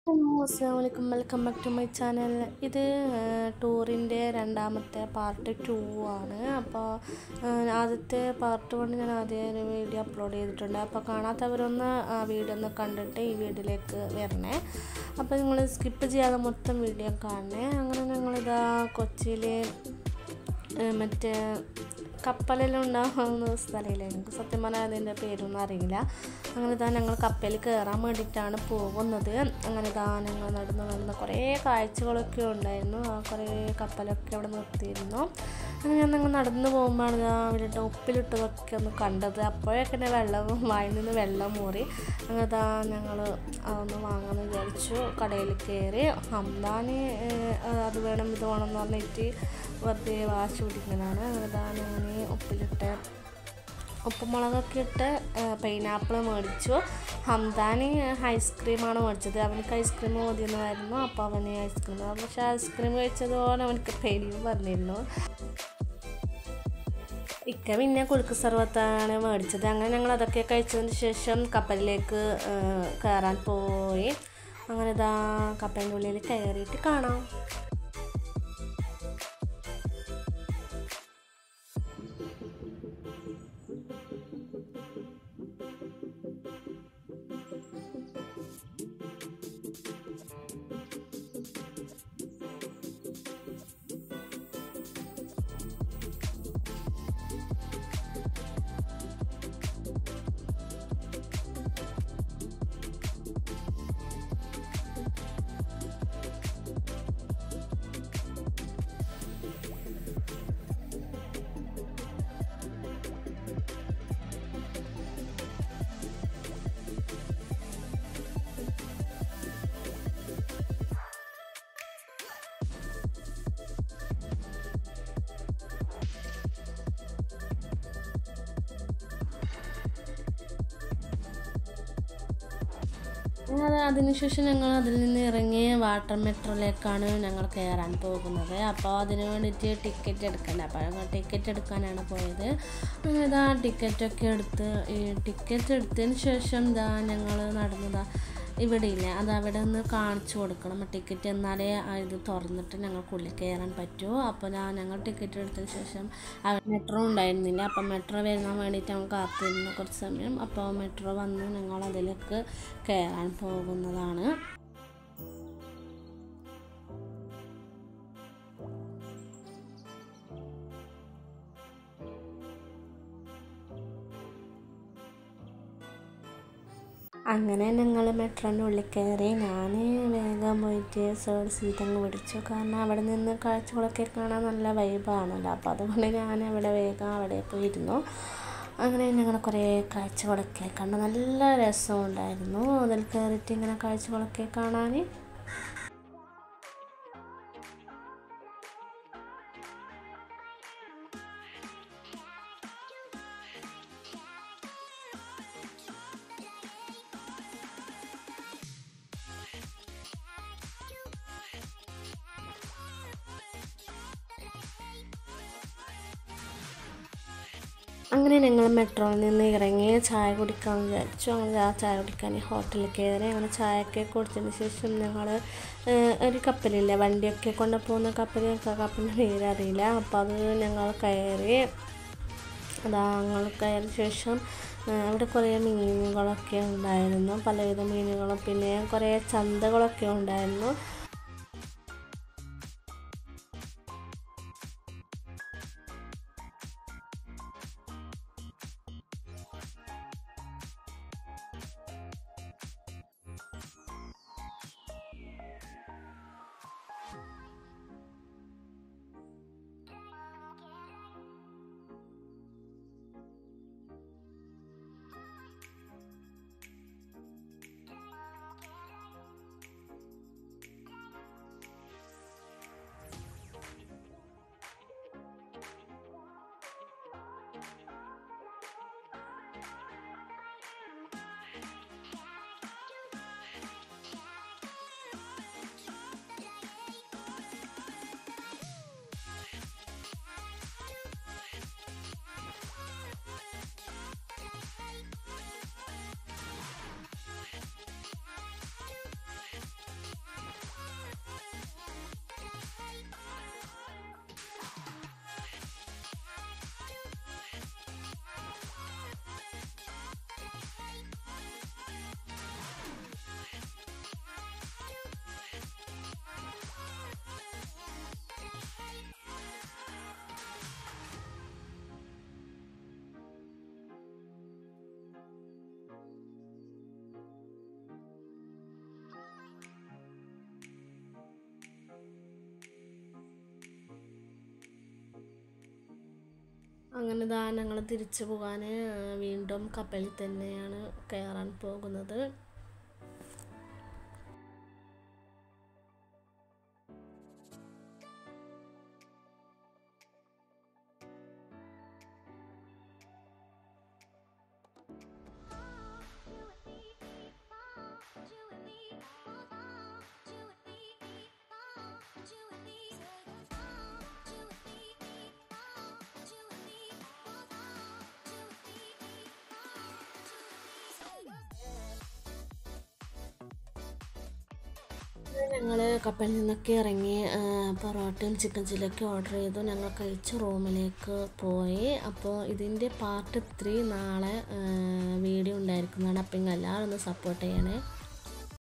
hello അസ്സാം വലൈക്കും welcome back to my channel ഇത് ടൂറിൻ്റെ രണ്ടാമത്തെ പാർട്ട് ടു ആണ് അപ്പോൾ ആദ്യത്തെ പാർട്ട് കൊണ്ട് ഞാൻ ആദ്യം ഒരു വീഡിയോ അപ്ലോഡ് ചെയ്തിട്ടുണ്ട് അപ്പോൾ കാണാത്തവരൊന്ന് ആ വീഡിയോ ഒന്ന് കണ്ടിട്ട് ഈ വീഡിയോയിലേക്ക് വരണേ അപ്പോൾ നിങ്ങൾ സ്കിപ്പ് ചെയ്യാതെ മൊത്തം വീഡിയോ കാണണേ അങ്ങനെ ഞങ്ങളിതാ കൊച്ചിയിൽ മറ്റേ കപ്പലെല്ലാം ഉണ്ടാകുന്ന സ്ഥലമില്ല എനിക്ക് സത്യം പറഞ്ഞാൽ അതിൻ്റെ പേരൊന്നും അറിയില്ല അങ്ങനെ താ ഞങ്ങൾ കപ്പലിൽ കയറാൻ വേണ്ടിയിട്ടാണ് പോകുന്നത് അങ്ങനെ താ ഞങ്ങൾ നടന്ന് നടന്ന് കുറേ കാഴ്ചകളൊക്കെ ഉണ്ടായിരുന്നു ആ കുറേ കപ്പലൊക്കെ അവിടെ നിർത്തിയിരുന്നു അങ്ങനെ ഞാൻ ഞങ്ങൾ നടന്ന് പോകുമ്പോഴാണ് ഇതാ അവരുടെ ഉപ്പിലിട്ടതൊക്കെ ഒന്ന് കണ്ടത് അപ്പോഴൊക്കെ തന്നെ വെള്ളം വായിൽ നിന്ന് വെള്ളം മൂറി അങ്ങനെ താ ഞങ്ങൾ അതൊന്ന് വാങ്ങാമെന്ന് വിചാരിച്ചു കടയിൽ കയറി ഹംദാന് അത് വേണം ഇത് വേണം എന്ന് പറഞ്ഞിട്ട് വെറുതെ വാശി പിടിക്കുന്നതാണ് അങ്ങനെ താ ഞാൻ ഉപ്പിലിട്ട് ഉപ്പുമുളകൊക്കെ ഇട്ട് പൈനാപ്പിൾ മേടിച്ചു ഹംദാന് ഐസ്ക്രീമാണ് മേടിച്ചത് അവനക്ക് ഐസ്ക്രീം മതിയെന്നായിരുന്നു അപ്പോൾ അവന് ഐസ്ക്രീം പക്ഷേ ഐസ്ക്രീം കഴിച്ചതുപോലെ അവനക്ക് പേടിയും പറഞ്ഞിരുന്നു ഇക്ക പിന്നെ കുലുക്ക് സർവത്താണ് മേടിച്ചത് അങ്ങനെ ഞങ്ങൾ അതൊക്കെ കഴിച്ചതിന് ശേഷം കപ്പലിലേക്ക് കയറാൻ പോയി അങ്ങനെ ഇതാ കപ്പലിൻ്റെ ഉള്ളിൽ കയറിയിട്ട് കാണാം അത് അതിനുശേഷം ഞങ്ങൾ അതിൽ നിന്ന് ഇറങ്ങി വാട്ടർ മെട്രോയിലേക്കാണ് ഞങ്ങൾ കയറാൻ പോകുന്നത് അപ്പോൾ അതിന് വേണ്ടിയിട്ട് ടിക്കറ്റ് എടുക്കണ്ട അപ്പോൾ ഞങ്ങൾ ടിക്കറ്റ് എടുക്കാനാണ് പോയത് അങ്ങനെ ഇതാ ടിക്കറ്റൊക്കെ എടുത്ത് ഈ ടിക്കറ്റ് എടുത്തതിന് ശേഷം ഇതാ ഞങ്ങൾ നടന്നതാ ഇവിടെ ഇല്ല അത് അവിടെ ഒന്ന് കാണിച്ചു കൊടുക്കണം ടിക്കറ്റ് എന്നാലേ ഇത് തുറന്നിട്ട് ഞങ്ങൾക്കുള്ളിൽ കയറാൻ പറ്റൂ അപ്പോൾ ഞാൻ ഞങ്ങൾ ടിക്കറ്റ് എടുത്തതിന് ശേഷം മെട്രോ ഉണ്ടായിരുന്നില്ല അപ്പം മെട്രോ വരുന്നതിന് വേണ്ടിയിട്ട് ഞങ്ങൾ കാത്തിരുന്നു കുറച്ച് സമയം അപ്പോൾ മെട്രോ വന്ന് ഞങ്ങൾ അതിലേക്ക് കയറാൻ പോകുന്നതാണ് അങ്ങനെ ഞങ്ങൾ മെട്രോൻ്റെ ഉള്ളിൽ കയറി ഞാൻ വേഗം പോയിട്ട് സേർഡ് സീറ്റ് അങ്ങ് പിടിച്ചു കാരണം അവിടെ നിന്ന് കാഴ്ചകളൊക്കെ കാണാൻ നല്ല വൈബാണല്ലോ അപ്പോൾ അതുകൊണ്ട് ഞാൻ അവിടെ വേഗം അവിടെ പോയിരുന്നു അങ്ങനെ ഞങ്ങൾ കുറേ കാഴ്ചകളൊക്കെ കണ്ടു നല്ല രസമുണ്ടായിരുന്നു അതിൽ കയറിയിട്ട് ഇങ്ങനെ കാഴ്ചകളൊക്കെ കാണാൻ അങ്ങനെ ഞങ്ങൾ മെട്രോയിൽ നിന്ന് ഇറങ്ങി ചായ കുടിക്കാൻ വിചാരിച്ചു അങ്ങനെ ആ ചായ കുടിക്കാൻ ഹോട്ടലിൽ കയറി അങ്ങനെ ചായയൊക്കെ കുടിച്ചതിന് ശേഷം ഞങ്ങൾ ഒരു കപ്പലില്ലേ വണ്ടിയൊക്കെ കൊണ്ട് പോകുന്ന കപ്പൽ കപ്പലിൻ്റെ പേരറിയില്ല അപ്പോൾ അത് ഞങ്ങൾ കയറി അതാ ഞങ്ങൾ കയറിയ ശേഷം അവിടെ കുറേ മീനുകളൊക്കെ ഉണ്ടായിരുന്നു പലവിധ മീനുകളും പിന്നെ കുറേ ചന്തകളൊക്കെ ഉണ്ടായിരുന്നു അങ്ങനെ ഇതാ ഞങ്ങൾ തിരിച്ചു പോകാൻ വീണ്ടും കപ്പലിൽ തന്നെയാണ് കയറാൻ പോകുന്നത് ഞങ്ങൾ കപ്പലിൽ നിന്നൊക്കെ ഇറങ്ങി ആ, പൊറോട്ടയും ചിക്കൻ ചില്ലൊക്കെ ഓർഡർ ചെയ്തു ഞങ്ങൾ കഴിച്ച് റൂമിലേക്ക് പോയി അപ്പോൾ ഇതിൻ്റെ പാർട്ട് ത്രീ നാളെ ആ, വീഡിയോ ഉണ്ടായിരിക്കുന്നതാണ് അപ്പം നിങ്ങൾ എല്ലാവരും ഒന്ന് സപ്പോർട്ട് ചെയ്യണേ